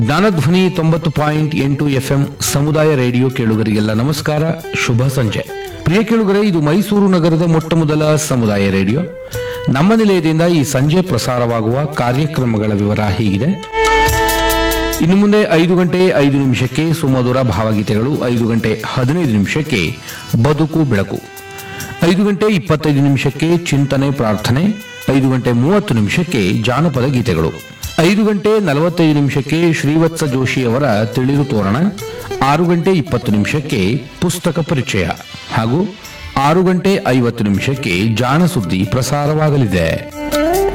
ಜ್ಞಾನಧ್ವನಿ ತೊಂಬತ್ತು ಪಾಯಿಂಟ್ ಎಂಟು ಎಫ್ಎಂ ಸಮುದಾಯ ರೇಡಿಯೋ ಕೇಳುಗರಿಗೆಲ್ಲ ನಮಸ್ಕಾರ ಶುಭ ಸಂಜೆ ಪ್ರಿಯ ಕೇಳುಗರೆ ಇದು ಮೈಸೂರು ನಗರದ ಮೊಟ್ಟ ಮೊದಲ ಸಮುದಾಯ ರೇಡಿಯೋ ನಮ್ಮ ನಿಲಯದಿಂದ ಈ ಸಂಜೆ ಪ್ರಸಾರವಾಗುವ ಕಾರ್ಯಕ್ರಮಗಳ ವಿವರ ಹೀಗಿದೆ ಇನ್ನು ಮುಂದೆ ಐದು ಗಂಟೆ ಐದು ನಿಮಿಷಕ್ಕೆ ಸುಮಧುರ ಭಾವಗೀತೆಗಳು ಐದು ಗಂಟೆ ಹದಿನೈದು ನಿಮಿಷಕ್ಕೆ ಬದುಕು ಬೆಳಕು ಐದು ಗಂಟೆ ಇಪ್ಪತ್ತೈದು ನಿಮಿಷಕ್ಕೆ ಚಿಂತನೆ ಪ್ರಾರ್ಥನೆ ಐದು ಗಂಟೆ ಮೂವತ್ತು ನಿಮಿಷಕ್ಕೆ ಜಾನಪದ ಗೀತೆಗಳು ಐದು ಗಂಟೆ ನಲವತ್ತೈದು ನಿಮಿಷಕ್ಕೆ ಶ್ರೀವತ್ಸ ಜೋಶಿ ಅವರ ತಿಳಿರು ತೋರಣ ಆರು ಗಂಟೆ ಇಪ್ಪತ್ತು ನಿಮಿಷಕ್ಕೆ ಪುಸ್ತಕ ಪರಿಚಯ ಹಾಗೂ ಆರು ಗಂಟೆ ಐವತ್ತು ನಿಮಿಷಕ್ಕೆ ಜಾಣ ಸುದ್ದಿ ಪ್ರಸಾರವಾಗಲಿದೆ